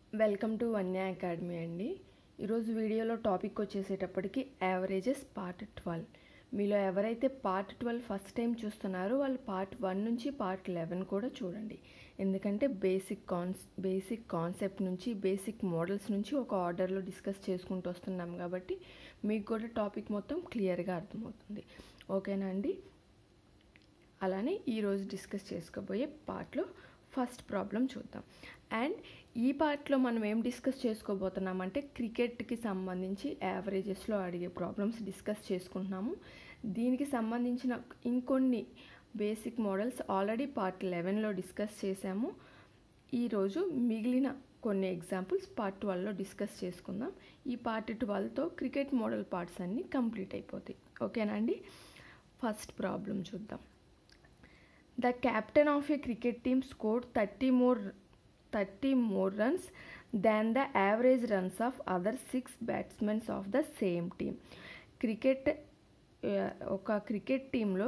Welcome to Vanya academy అండి ఈరోజు వీడియోలో టాపిక్ వచ్చేసేటప్పటికి యావరేజెస్ పార్ట్ ట్వెల్వ్ మీలో ఎవరైతే పార్ట్ ట్వెల్వ్ ఫస్ట్ టైం చూస్తున్నారో వాళ్ళు పార్ట్ వన్ నుంచి పార్ట్ లెవెన్ కూడా చూడండి ఎందుకంటే బేసిక్ కాన్స్ బేసిక్ కాన్సెప్ట్ నుంచి బేసిక్ మోడల్స్ నుంచి ఒక ఆర్డర్లో డిస్కస్ చేసుకుంటూ వస్తున్నాం కాబట్టి మీకు కూడా టాపిక్ మొత్తం క్లియర్గా అర్థమవుతుంది ఓకేనా అండి అలానే ఈరోజు డిస్కస్ చేసుకోబోయే పార్ట్లో ఫస్ట్ ప్రాబ్లం చూద్దాం అండ్ ఈ పార్ట్లో మనం ఏం డిస్కస్ చేసుకోబోతున్నామంటే క్రికెట్కి సంబంధించి యావరేజెస్లో అడిగే ప్రాబ్లమ్స్ డిస్కస్ చేసుకుంటున్నాము దీనికి సంబంధించిన ఇంకొన్ని బేసిక్ మోడల్స్ ఆల్రెడీ పార్ట్ లెవెన్లో డిస్కస్ చేశాము ఈరోజు మిగిలిన కొన్ని ఎగ్జాంపుల్స్ పార్ట్ ట్వెల్వ్లో డిస్కస్ చేసుకుందాం ఈ పార్ట్ ట్వెల్వ్తో క్రికెట్ మోడల్ పార్ట్స్ అన్నీ కంప్లీట్ అయిపోతాయి ఓకేనా అండి ఫస్ట్ ప్రాబ్లం చూద్దాం The captain of a cricket team scored 30 more 30 more runs than the average runs of other six batsmen of the same team. Cricket ఒక cricket టీంలో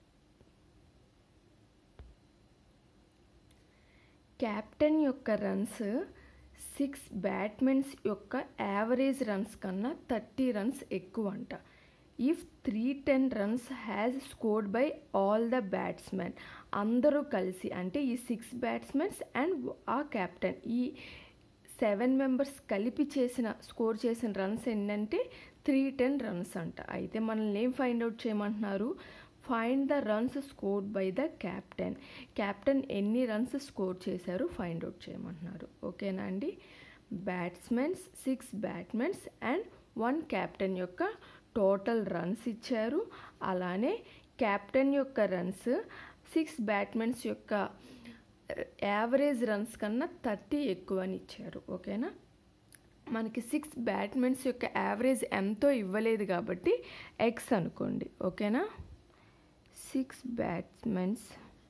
captain యొక్క runs six batsmens యొక్క average runs కన్నా thirty runs ఎక్కువ అంట if three ten runs has scored by all the batsmen అందరూ కలిసి అంటే ఈ సిక్స్ బ్యాట్స్మెన్స్ అండ్ ఆ క్యాప్టెన్ ఈ సెవెన్ మెంబర్స్ కలిపి చేసిన స్కోర్ చేసిన రన్స్ ఏంటంటే త్రీ టెన్ రన్స్ అంట అయితే మనల్ని ఏం ఫైండ్ అవుట్ చేయమంటున్నారు find the runs scored by the captain captain ఎన్ని రన్స్ స్కోర్ చేశారు ఫైండ్ అవుట్ చేయమంటున్నారు ఓకేనా అండి batsmens six batsmens and one captain యొక్క టోటల్ రన్స్ ఇచ్చారు అలానే క్యాప్టెన్ యొక్క రన్స్ సిక్స్ బ్యాట్మెన్స్ యొక్క యావరేజ్ రన్స్ కన్నా థర్టీ ఎక్కువ అని ఇచ్చారు ఓకేనా మనకి సిక్స్ బ్యాట్మెన్స్ యొక్క యావరేజ్ ఎంతో ఇవ్వలేదు కాబట్టి ఎక్స్ అనుకోండి ఓకేనా six batsmens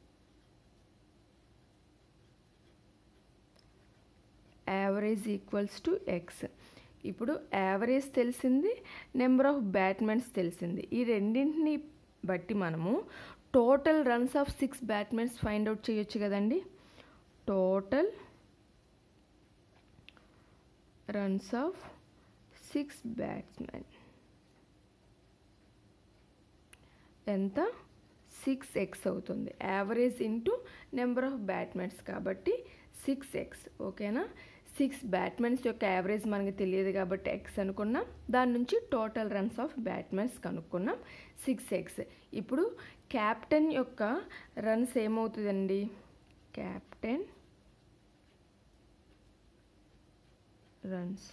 average equals to x ఇప్పుడు యావరేజ్ తెలిసింది నెంబర్ ఆఫ్ బ్యాట్మెన్స్ తెలిసింది ఈ రెండింటిని బట్టి మనము total runs of six batsmens find out చేయొచ్చు కదండి total runs of six batsmen ఎంత సిక్స్ ఎక్స్ అవుతుంది average into number of batsmens కాబట్టి సిక్స్ ఎక్స్ ఓకేనా సిక్స్ బ్యాట్మెన్స్ యొక్క యావరేజ్ మనకి తెలియదు కాబట్టి ఎక్స్ అనుకున్నాం దాని నుంచి టోటల్ రన్స్ ఆఫ్ బ్యాట్మెన్స్ కనుక్కున్నాం సిక్స్ ఎక్స్ ఇప్పుడు క్యాప్టెన్ యొక్క రన్స్ ఏమవుతుందండి క్యాప్టెన్ రన్స్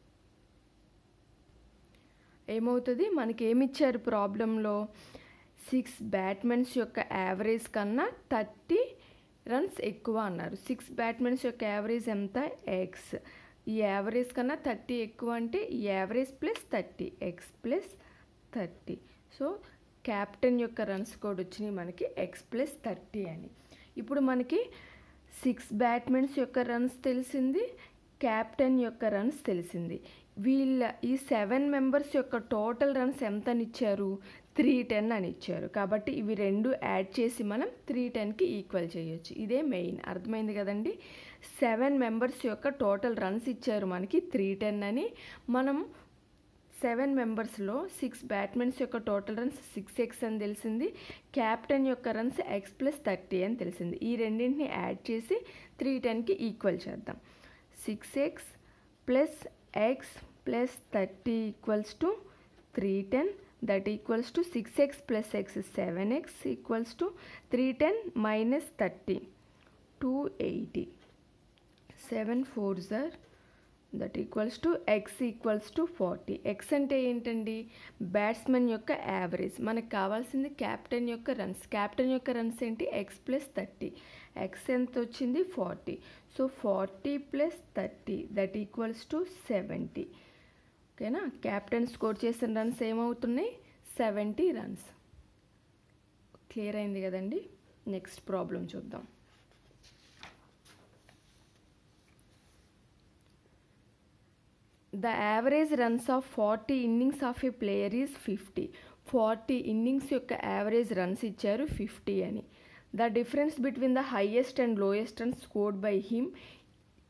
ఏమవుతుంది మనకి ఏమిచ్చారు ప్రాబ్లంలో సిక్స్ బ్యాట్మెన్స్ యొక్క యావరేజ్ కన్నా థర్టీ రన్స్ ఎక్కువ అన్నారు సిక్స్ బ్యాట్మెన్స్ యొక్క యావరేజ్ ఎంత ఎక్స్ ఈ యావరేజ్ కన్నా థర్టీ ఎక్కువ అంటే ఈ average plus thirty x plus thirty so captain యొక్క రన్స్ కూడా వచ్చినాయి మనకి ఎక్స్ ప్లస్ థర్టీ అని ఇప్పుడు మనకి సిక్స్ బ్యాట్మెన్స్ యొక్క రన్స్ తెలిసింది క్యాప్టెన్ యొక్క రన్స్ తెలిసింది వీళ్ళ ఈ సెవెన్ మెంబర్స్ యొక్క టోటల్ రన్స్ ఎంత అని ఇచ్చారు త్రీ టెన్ అని ఇచ్చారు కాబట్టి ఇవి రెండు యాడ్ చేసి మనం త్రీ టెన్కి ఈక్వల్ చేయొచ్చు ఇదే మెయిన్ అర్థమైంది కదండి సెవెన్ మెంబర్స్ యొక్క టోటల్ రన్స్ ఇచ్చారు మనకి త్రీ టెన్ అని మనం సెవెన్ మెంబర్స్లో సిక్స్ బ్యాట్మెన్స్ యొక్క టోటల్ రన్స్ సిక్స్ ఎక్స్ అని తెలిసింది క్యాప్టెన్ యొక్క రన్స్ ఎక్స్ ప్లస్ థర్టీ అని తెలిసింది ఈ రెండింటిని యాడ్ చేసి త్రీ టెన్కి ఈక్వల్ చేద్దాం six x plus x plus thirty equals to three ten that equals to six x plus x seven x equals to three ten minus thirty two eighty seven four zero that equals to x equals to forty x అంటే ఏంటండి batsmen యొక్క average మనకు కావాల్సింది captain యొక్క runs captain యొక్క runs ఏంటి x plus thirty x ఎంత వచ్చింది forty so forty plus thirty that equals to seventy ఓకేనా క్యాప్టెన్ స్కోర్ చేసిన రన్స్ ఏమవుతున్నాయి సెవెంటీ రన్స్ క్లియర్ అయింది కదండి నెక్స్ట్ ప్రాబ్లం చూద్దాం the average runs of forty innings of a player is fifty forty innings యొక్క average runs ఇచ్చారు fifty అని the difference between the highest and lowest runs scored by him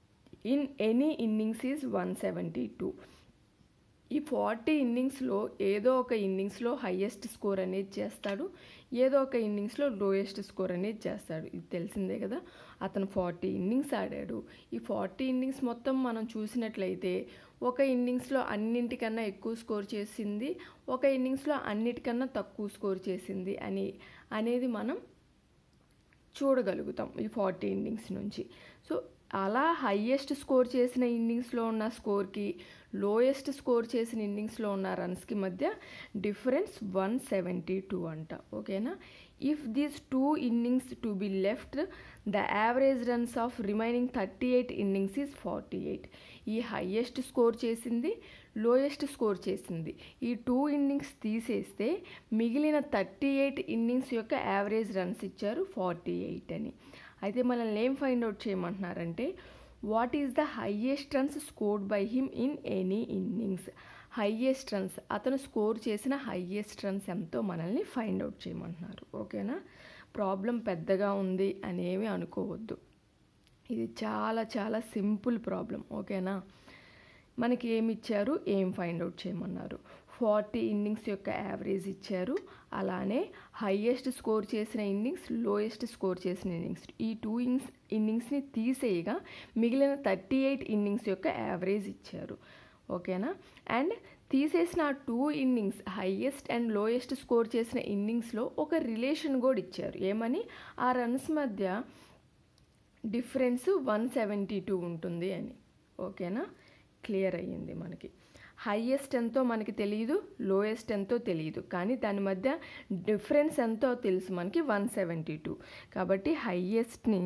in any innings is one seventy two ఈ forty ఇన్నింగ్స్లో ఏదో ఒక ఇన్నింగ్స్లో highest score అనేది చేస్తాడు ఏదో ఒక ఇన్నింగ్స్లో లోయెస్ట్ స్కోర్ అనేది చేస్తాడు ఇది తెలిసిందే కదా అతను ఫార్టీ ఇన్నింగ్స్ ఆడాడు ఈ ఫార్టీ ఇన్నింగ్స్ మొత్తం మనం చూసినట్లయితే ఒక ఇన్నింగ్స్లో అన్నింటికన్నా ఎక్కువ స్కోర్ చేసింది ఒక ఇన్నింగ్స్లో అన్నిటికన్నా తక్కువ స్కోర్ చేసింది అని అనేది మనం చూడగలుగుతాం ఈ ఫార్టీ ఇన్నింగ్స్ నుంచి సో అలా హయ్యెస్ట్ స్కోర్ చేసిన ఇన్నింగ్స్లో ఉన్న స్కోర్కి లోయెస్ట్ స్కోర్ చేసిన ఇన్నింగ్స్లో ఉన్న రన్స్కి మధ్య డిఫరెన్స్ వన్ సెవెంటీ టూ అంట ఓకేనా if these two innings to be left the average runs of remaining thirty eight innings is forty eight ఈ హయ్యెస్ట్ స్కోర్ చేసింది లోయెస్ట్ స్కోర్ చేసింది ఈ టూ ఇన్నింగ్స్ తీసేస్తే మిగిలిన థర్టీ ఎయిట్ ఇన్నింగ్స్ యొక్క average runs ఇచ్చారు ఫార్టీ ఎయిట్ అని అయితే మనల్ని ఏం ఫైండ్ అవుట్ చేయమంటున్నారంటే what is the highest runs scored by him in any innings highest runs అతను స్కోర్ చేసిన హయ్యెస్ట్ రన్స్ ఎంతో మనల్ని ఫైండ్ అవుట్ చేయమంటున్నారు ఓకేనా ప్రాబ్లం పెద్దగా ఉంది అనేవి అనుకోవద్దు ఇది చాలా చాలా సింపుల్ ప్రాబ్లం ఓకేనా మనకి ఏమి ఇచ్చారు ఏం ఫైండ్ అవుట్ చేయమన్నారు ఫార్టీ ఇన్నింగ్స్ యొక్క యావరేజ్ ఇచ్చారు అలానే హయ్యెస్ట్ స్కోర్ చేసిన ఇన్నింగ్స్ లోయెస్ట్ స్కోర్ చేసిన ఇన్నింగ్స్ ఈ టూ ఇన్నింగ్స్ ఇన్నింగ్స్ని తీసేయగా మిగిలిన థర్టీ ఎయిట్ ఇన్నింగ్స్ యొక్క యావరేజ్ ఇచ్చారు ఓకేనా అండ్ తీసేసిన ఆ two innings highest and lowest score చేసిన ఇన్నింగ్స్లో ఒక రిలేషన్ కూడా ఇచ్చారు ఏమని ఆ రన్స్ మధ్య డిఫరెన్స్ వన్ సెవెంటీ టూ ఉంటుంది అని ఓకేనా క్లియర్ అయ్యింది మనకి హయ్యెస్ట్ ఎంతో మనకి తెలియదు లోయెస్ట్ ఎంతో తెలియదు కానీ దాని మధ్య డిఫరెన్స్ ఎంతో తెలుసు మనకి వన్ సెవెంటీ టూ కాబట్టి హయ్యెస్ట్ని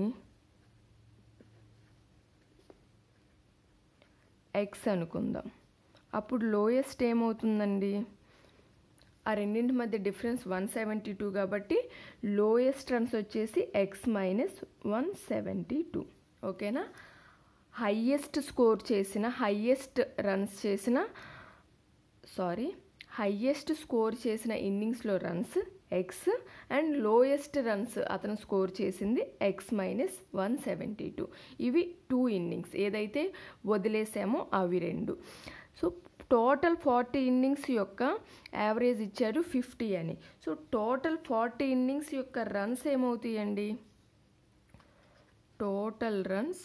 ఎక్స్ అనుకుందాం అప్పుడు లోయెస్ట్ ఏమవుతుందండి ఆ రెండింటి మధ్య డిఫరెన్స్ వన్ సెవెంటీ టూ కాబట్టి లోయెస్ట్ రన్స్ వచ్చేసి x minus one seventy two ఓకేనా హయ్యెస్ట్ స్కోర్ చేసిన హయ్యెస్ట్ రన్స్ చేసిన సారీ హయ్యెస్ట్ స్కోర్ చేసిన ఇన్నింగ్స్లో runs x and lowest runs అతను స్కోర్ చేసింది x minus one seventy two ఇవి టూ ఇన్నింగ్స్ ఏదైతే వదిలేసామో అవి రెండు సో టోటల్ ఫార్టీ ఇన్నింగ్స్ యొక్క యావరేజ్ ఇచ్చారు ఫిఫ్టీ అని సో టోటల్ ఫార్టీ ఇన్నింగ్స్ యొక్క రన్స్ ఏమవుతాయండి టోటల్ రన్స్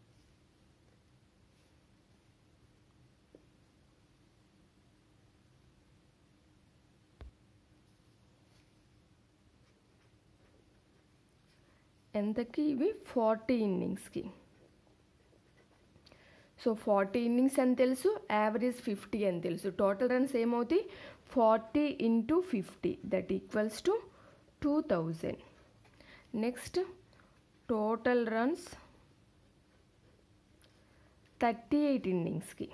ఎంతకి ఇవి ఫార్టీ ఇన్నింగ్స్కి సో ఫార్టీ ఇన్నింగ్స్ అని తెలుసు యావరేజ్ ఫిఫ్టీ అని తెలుసు టోటల్ రన్స్ ఏమవుతాయి forty into fifty that equals to two thousand next total runs thirty eight ఇన్నింగ్స్కి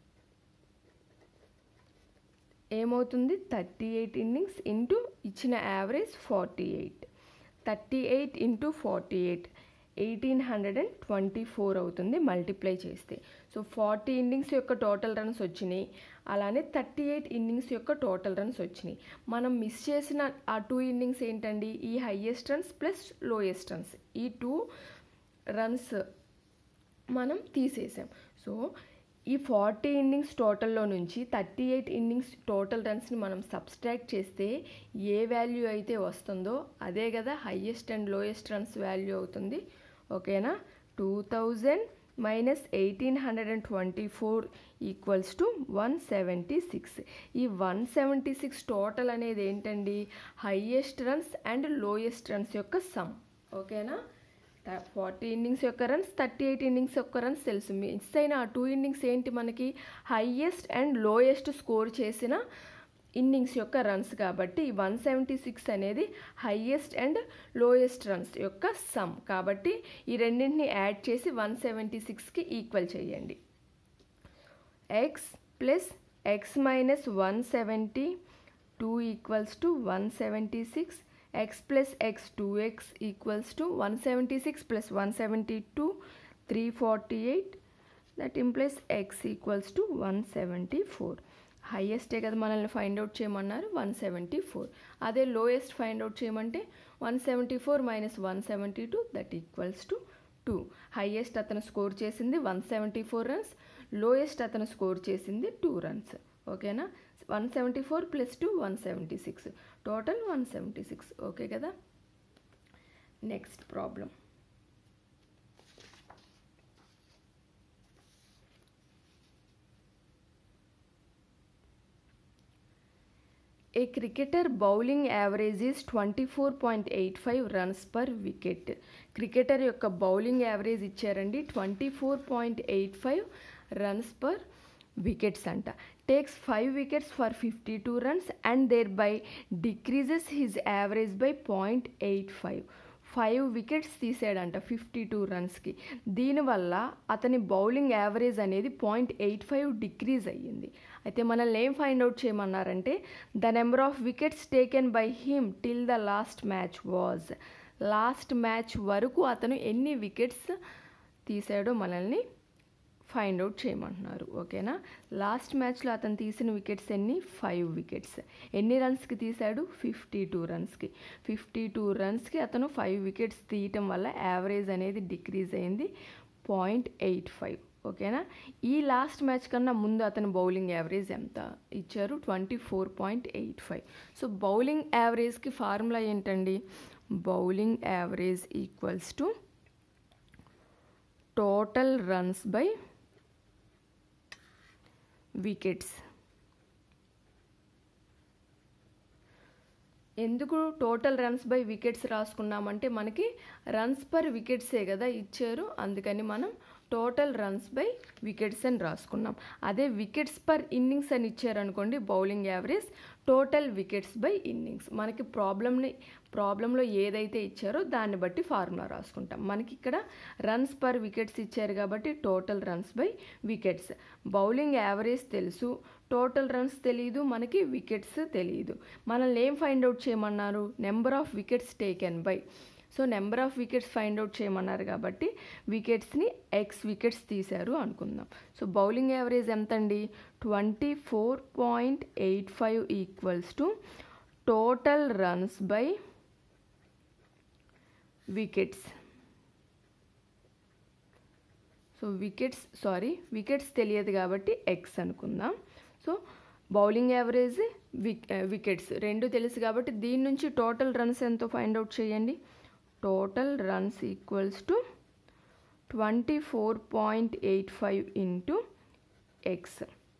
ఏమవుతుంది థర్టీ ఎయిట్ ఇన్నింగ్స్ ఇంటూ ఇచ్చిన average forty eight thirty eight into forty eight eighteen hundred and twenty four అవుతుంది multiply చేస్తే so forty innings యొక్క total runs వచ్చినాయి అలానే thirty eight innings యొక్క total runs వచ్చినాయి మనం మిస్ చేసిన ఆ టూ ఇన్నింగ్స్ ఏంటండి ఈ highest runs plus lowest runs ఈ టూ రన్స్ మనం తీసేసాం సో ఈ ఫార్టీ ఇన్నింగ్స్ టోటల్లో నుంచి థర్టీ ఎయిట్ ఇన్నింగ్స్ టోటల్ రన్స్ని మనం సబ్స్ట్రాక్ట్ చేస్తే ఏ వాల్యూ అయితే వస్తుందో అదే కదా highest and lowest runs value అవుతుంది ఓకేనా two thousand minus eighteen hundred and twenty four equals to one seventy six ఈ వన్ సెవెంటీ సిక్స్ టోటల్ అనేది ఏంటండి highest runs and lowest runs యొక్క సమ్ ఓకేనా ఫార్టీ ఇన్నింగ్స్ యొక్క రన్స్ థర్టీ ఎయిట్ ఇన్నింగ్స్ యొక్క runs తెలుసు మిస్ అయిన ఆ టూ ఇన్నింగ్స్ ఏంటి మనకి హయ్యెస్ట్ అండ్ లోయెస్ట్ స్కోర్ చేసిన ఇన్నింగ్స్ యొక్క రన్స్ కాబట్టి వన్ సెవెంటీ సిక్స్ అనేది హయ్యెస్ట్ అండ్ లోయెస్ట్ రన్స్ యొక్క సమ్ కాబట్టి ఈ రెండింటిని యాడ్ చేసి వన్ సెవెంటీ సిక్స్కి ఈక్వల్ చేయండి x plus x minus one seventy two equals to one seventy six x plus x 2x equals to 176 plus 172 348 that implies x equals to 174 హైయెస్టే కదా మనల్ని ఫైండ్ అవుట్ చేయమన్నారు వన్ సెవెంటీ ఫోర్ అదే lowest find out చేయమంటే one seventy four minus one seventy two that equals to two highest అతను score చేసింది one seventy four runs lowest అతను score చేసింది టూ రన్స్ ఓకేనా one seventy four plus two one seventy six total one seventy six okay కదా next problem A cricketer bowling average is 24.85 runs per wicket. Cricketer యొక్క bowling average ఇచ్చారండి twenty four point eight five runs per wickets అంట takes five wickets for fifty two runs and thereby decreases his average by point eight five five wickets తీసాడంట fifty two రన్స్కి దీనివల్ల అతని bowling average అనేది point eight five decrease అయ్యింది అయితే మనల్ని ఏం ఫైండ్ అవుట్ చేయమన్నారంటే the number of wickets taken by him till the last match was last match వరకు అతను ఎన్ని వికెట్స్ తీసాడో మనల్ని ఫైండ్ అవుట్ చేయమంటున్నారు ఓకేనా లాస్ట్ మ్యాచ్లో అతను తీసిన వికెట్స్ ఎన్ని ఫైవ్ వికెట్స్ ఎన్ని రన్స్కి తీశాడు ఫిఫ్టీ టూ రన్స్కి ఫిఫ్టీ టూ రన్స్కి అతను ఫైవ్ వికెట్స్ తీయటం వల్ల యావరేజ్ అనేది డిక్రీజ్ అయింది పాయింట్ ఎయిట్ ఫైవ్ ఓకేనా ఈ లాస్ట్ మ్యాచ్ కన్నా ముందు అతను బౌలింగ్ యావరేజ్ ఎంత ఇచ్చారు twenty four point eight five so bowling యావరేజ్కి ఫార్ములా ఏంటండి bowling average equals to total runs by wickets ఎందుకు టోటల్ రన్స్ బై వికెట్స్ రాసుకున్నామంటే మనకి రన్స్ పర్ వికెట్సే కదా ఇచ్చారు అందుకని మనం టోటల్ రన్స్ బై వికెట్స్ అని రాసుకున్నాం అదే వికెట్స్ పర్ ఇన్నింగ్స్ అని ఇచ్చారనుకోండి bowling average total wickets by innings మనకి ప్రాబ్లమ్ని ప్రాబ్లంలో ఏదైతే ఇచ్చారో దాన్ని బట్టి ఫార్ములా రాసుకుంటాం మనకి ఇక్కడ రన్స్ పర్ వికెట్స్ ఇచ్చారు కాబట్టి total runs by wickets bowling average తెలుసు టోటల్ రన్స్ తెలియదు మనకి వికెట్స్ తెలియదు మనల్ని ఏం ఫైండ్ అవుట్ చేయమన్నారు number of wickets taken by so number of wickets find out చేయమన్నారు కాబట్టి వికెట్స్ని ఎక్స్ వికెట్స్ తీశారు అనుకుందాం సో బౌలింగ్ యావరేజ్ ఎంత అండి twenty four point eight five equals to total runs by wickets so wickets sorry wickets తెలియదు కాబట్టి x అనుకుందాం so bowling average wick wickets రెండు తెలుసు కాబట్టి దీని నుంచి టోటల్ రన్స్ ఎంతో ఫైండ్ అవుట్ చేయండి total runs equals to twenty four point eight five into x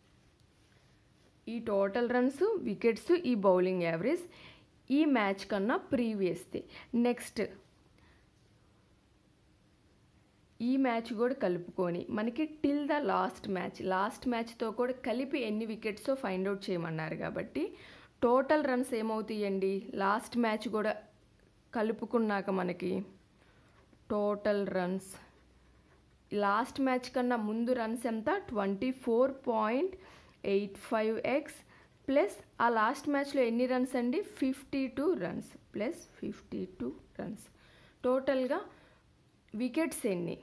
ఈ టోటల్ రన్స్ వికెట్స్ ఈ బౌలింగ్ యావరేజ్ ఈ మ్యాచ్ కన్నా ప్రీవియస్ది నెక్స్ట్ ఈ మ్యాచ్ కూడా కలుపుకొని మనకి till the last match last మ్యాచ్తో కూడా కలిపి ఎన్ని వికెట్సో ఫైండ్ అవుట్ చేయమన్నారు కాబట్టి టోటల్ రన్స్ ఏమవుతాయండి లాస్ట్ మ్యాచ్ కూడా కలుపుకున్నాక మనకి టోటల్ రన్స్ లాస్ట్ మ్యాచ్ కన్నా ముందు రన్స్ ఎంత twenty four point eight five x plus ఆ లాస్ట్ మ్యాచ్లో ఎన్ని రన్స్ అండి fifty two runs plus fifty two runs టోటల్గా వికెట్స్ ఎన్ని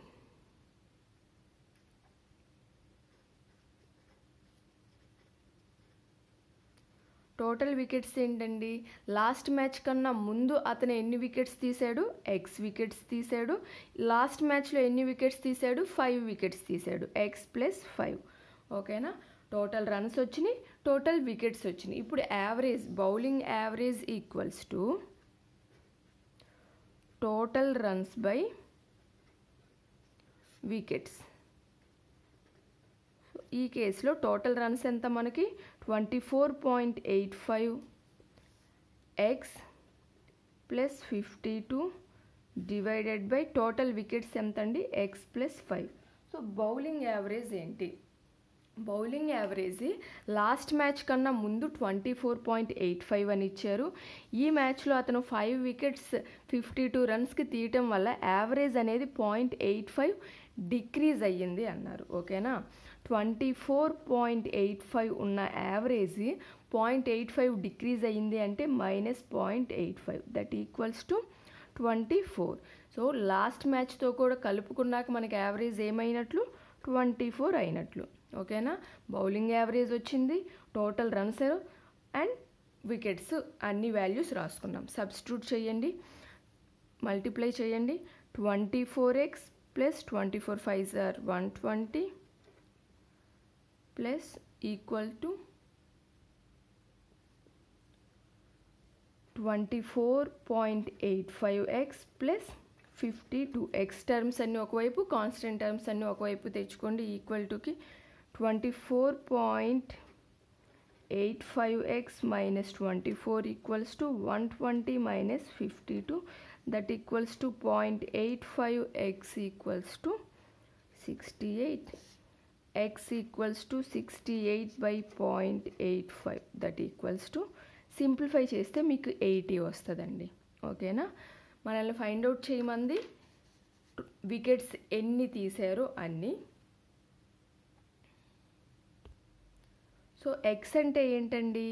టోటల్ వికెట్స్ ఏంటండి లాస్ట్ మ్యాచ్ కన్నా ముందు అతను ఎన్ని వికెట్స్ తీశాడు ఎక్స్ వికెట్స్ తీశాడు లాస్ట్ మ్యాచ్లో ఎన్ని వికెట్స్ తీశాడు ఫైవ్ వికెట్స్ తీశాడు ఎక్స్ ప్లస్ ఫైవ్ ఓకేనా టోటల్ రన్స్ వచ్చినాయి టోటల్ వికెట్స్ వచ్చినాయి ఇప్పుడు average bowling average equals to total runs by wickets ఈ కేసులో టోటల్ రన్స్ ఎంత మనకి twenty four point eight five x plus fifty two divided by total wickets ఎంత అండి x plus five so bowling average ఏంటి bowling average last match కన్నా ముందు twenty four point eight five అని ఇచ్చారు ఈ మ్యాచ్లో అతను ఫైవ్ వికెట్స్ ఫిఫ్టీ టూ రన్స్కి తీయటం వల్ల యావరేజ్ అనేది పాయింట్ ఎయిట్ ఫైవ్ డిక్రీజ్ అయ్యింది అన్నారు ఓకేనా twenty four point eight five ఉన్న average point eight five decrease అయ్యింది అంటే minus point eight five that equals to twenty four so last మ్యాచ్తో కూడా కలుపుకున్నాక మనకి యావరేజ్ ఏమైనట్లు ట్వంటీ ఫోర్ అయినట్లు ఓకేనా బౌలింగ్ యావరేజ్ వచ్చింది టోటల్ రన్స్ అండ్ వికెట్స్ అన్ని వాల్యూస్ రాసుకున్నాం సబ్స్టిట్యూట్ చేయండి మల్టిప్లై చేయండి twenty four x plus twenty four five are one twenty plus equal to twenty four point eight five x plus fifty two x terms అన్నీ ఒకవైపు constant terms అన్నీ ఒకవైపు తెచ్చుకోండి equal టుకి twenty four point eight five x minus twenty four equals to one twenty minus fifty two that equals to point eight five x equals to sixty eight x equals to sixty eight by point eight five that equals to simplify చేస్తే మీకు eighty వస్తుందండి ఓకేనా మనల్ని find out చేయమంది wickets ఎన్ని తీసారో అన్నీ so X అంటే ఏంటండి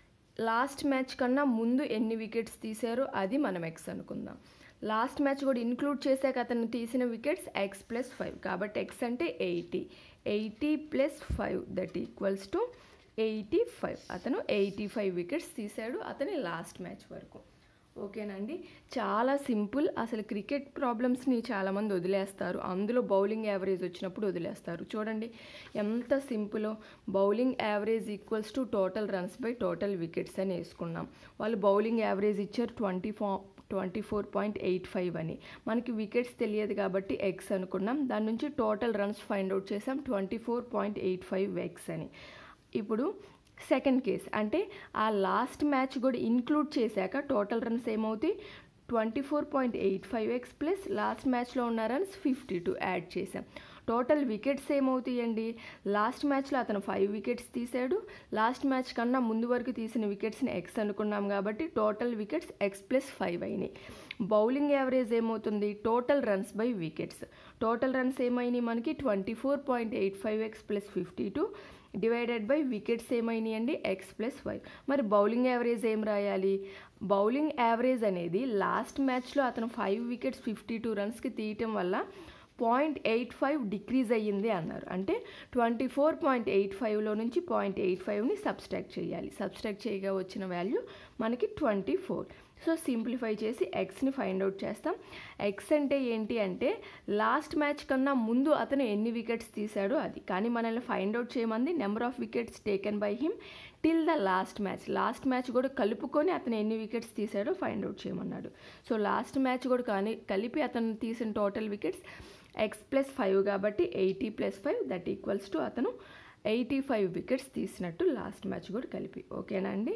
last match కన్నా ముందు ఎన్ని వికెట్స్ తీసారో అది మనం ఎక్స్ అనుకుందాం లాస్ట్ మ్యాచ్ కూడా ఇన్క్లూడ్ చేశాక అతను తీసిన వికెట్స్ ఎక్స్ ప్లస్ ఫైవ్ కాబట్టి ఎక్స్ అంటే eighty eighty plus five that equals to eighty five అతను ఎయిటీ ఫైవ్ వికెట్స్ తీశాడు అతని లాస్ట్ మ్యాచ్ వరకు ఓకేనండి చాలా సింపుల్ అసలు క్రికెట్ ప్రాబ్లమ్స్ని చాలామంది వదిలేస్తారు అందులో బౌలింగ్ యావరేజ్ వచ్చినప్పుడు వదిలేస్తారు చూడండి ఎంత సింపులో bowling average equals to total runs by total wickets అని వేసుకున్నాం వాళ్ళు బౌలింగ్ యావరేజ్ ఇచ్చారు twenty four twenty four point eight five అని మనకి వికెట్స్ తెలియదు కాబట్టి ఎక్స్ అనుకున్నాం దాని నుంచి టోటల్ రన్స్ ఫైండ్ అవుట్ చేసాం twenty four point eight five x అని ఇప్పుడు సెకండ్ కేస్ అంటే ఆ లాస్ట్ మ్యాచ్ కూడా ఇంక్లూడ్ చేశాక టోటల్ రన్స్ ఏమవుతాయి twenty four point eight five x plus last మ్యాచ్లో ఉన్న రన్స్ ఫిఫ్టీ టూ యాడ్ చేసాం టోటల్ వికెట్స్ ఏమవుతాయండి లాస్ట్ మ్యాచ్లో అతను ఫైవ్ వికెట్స్ తీసాడు లాస్ట్ మ్యాచ్ కన్నా ముందు వరకు తీసిన వికెట్స్ని ఎక్స్ అనుకున్నాం కాబట్టి total wickets x plus five అయినాయి బౌలింగ్ యావరేజ్ ఏమవుతుంది total runs by wickets total runs ఏమైనాయి మనకి twenty four point eight five x plus fifty two divided by wickets ఏమైనాయండి ఎక్స్ ప్లస్ ఫైవ్ మరి బౌలింగ్ యావరేజ్ ఏం రాయాలి బౌలింగ్ యావరేజ్ అనేది last మ్యాచ్లో అతను ఫైవ్ వికెట్స్ ఫిఫ్టీ టూ రన్స్కి తీయటం వల్ల పాయింట్ ఎయిట్ ఫైవ్ డిక్రీజ్ అయ్యింది అన్నారు అంటే ట్వంటీ ఫోర్ పాయింట్ ఎయిట్ ఫైవ్లో నుంచి పాయింట్ ఎయిట్ ఫైవ్ని సబ్స్ట్రాక్ట్ చేయాలి సబ్స్ట్రాక్ట్ చేయగా వచ్చిన వాల్యూ మనకి ట్వంటీ ఫోర్ సో సింప్లిఫై చేసి ఎక్స్ని ఫైండ్ అవుట్ చేస్తాం ఎక్స్ అంటే ఏంటి అంటే లాస్ట్ మ్యాచ్ కన్నా ముందు అతను ఎన్ని వికెట్స్ తీశాడో అది కానీ మనల్ని ఫైండ్ అవుట్ చేయమంది number of wickets taken by him till the last match last match కూడా కలుపుకొని అతను ఎన్ని వికెట్స్ తీశాడో ఫైండ్ అవుట్ చేయమన్నాడు సో లాస్ట్ మ్యాచ్ కూడా కానీ కలిపి అతను తీసిన total wickets x plus five కాబట్టి eighty plus five that equals to అతను ఎయిటీ ఫైవ్ వికెట్స్ తీసినట్టు లాస్ట్ మ్యాచ్ కూడా కలిపి ఓకేనా అండి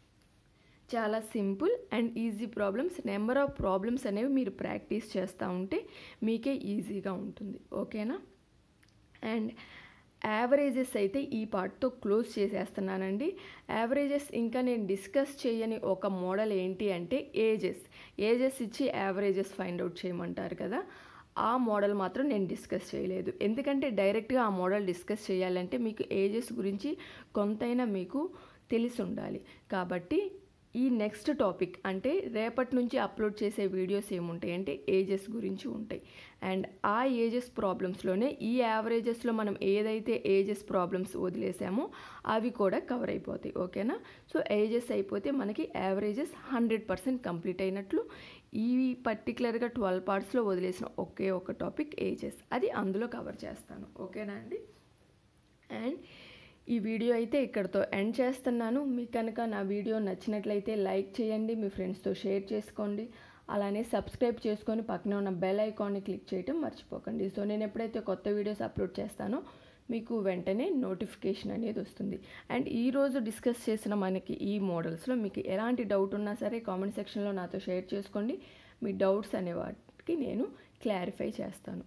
చాలా simple and easy problems number of problems అనేవి మీరు ప్రాక్టీస్ చేస్తూ ఉంటే మీకే ఈజీగా ఉంటుంది ఓకేనా అండ్ యావరేజెస్ అయితే ఈ పార్ట్తో క్లోజ్ చేసేస్తున్నానండి యావరేజెస్ ఇంకా నేను డిస్కస్ చేయని ఒక మోడల్ ఏంటి అంటే ఏజెస్ ఏజెస్ ఇచ్చి యావరేజెస్ ఫైండ్ అవుట్ చేయమంటారు కదా ఆ మోడల్ మాత్రం నేను డిస్కస్ చేయలేదు ఎందుకంటే డైరెక్ట్గా ఆ మోడల్ డిస్కస్ చేయాలంటే మీకు ఏజెస్ గురించి కొంతైనా మీకు తెలిసి ఉండాలి కాబట్టి ఈ నెక్స్ట్ టాపిక్ అంటే రేపటి నుంచి అప్లోడ్ చేసే వీడియోస్ ఏముంటాయి అంటే ఏజెస్ గురించి ఉంటాయి అండ్ ఆ ఏజెస్ ప్రాబ్లమ్స్లోనే ఈ యావరేజెస్లో మనం ఏదైతే ఏజెస్ ప్రాబ్లమ్స్ వదిలేసామో అవి కూడా కవర్ అయిపోతాయి ఓకేనా సో ఏజెస్ అయిపోతే మనకి యావరేజెస్ హండ్రెడ్ పర్సెంట్ కంప్లీట్ అయినట్లు ఈ పర్టికులర్గా ట్వెల్వ్ పార్ట్స్లో వదిలేసిన ఒకే ఒక టాపిక్ ఏజెస్ అది అందులో కవర్ చేస్తాను ఓకేనా అండి అండ్ ఈ వీడియో అయితే ఇక్కడతో ఎండ్ చేస్తున్నాను మీకు కనుక నా వీడియో నచ్చినట్లయితే లైక్ చేయండి మీ ఫ్రెండ్స్తో షేర్ చేసుకోండి అలానే సబ్స్క్రైబ్ చేసుకొని పక్కనే ఉన్న బెల్ ఐకాన్ని క్లిక్ చేయడం మర్చిపోకండి సో నేను ఎప్పుడైతే కొత్త వీడియోస్ అప్లోడ్ చేస్తానో మీకు వెంటనే నోటిఫికేషన్ అనేది వస్తుంది అండ్ ఈరోజు డిస్కస్ చేసిన మనకి ఈ మోడల్స్లో మీకు ఎలాంటి డౌట్ ఉన్నా సరే కామెంట్ సెక్షన్లో నాతో షేర్ చేసుకోండి మీ డౌట్స్ అనే వాటికి నేను క్లారిఫై చేస్తాను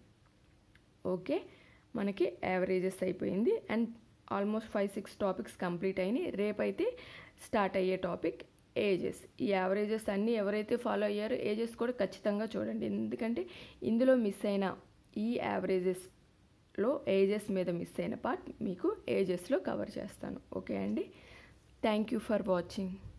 ఓకే మనకి యావరేజెస్ అయిపోయింది and almost five six topics complete అయినాయి రేపైతే స్టార్ట్ అయ్యే టాపిక్ ఏజెస్ ఈ యావరేజెస్ అన్నీ ఎవరైతే ఫాలో అయ్యారో ఏజెస్ కూడా ఖచ్చితంగా చూడండి ఎందుకంటే ఇందులో మిస్ అయిన ఈ యావరేజెస్లో ఏజెస్ మీద మిస్ అయిన పార్ట్ మీకు ఏజెస్లో కవర్ చేస్తాను ఓకే అండి థ్యాంక్ యూ ఫర్ వాచింగ్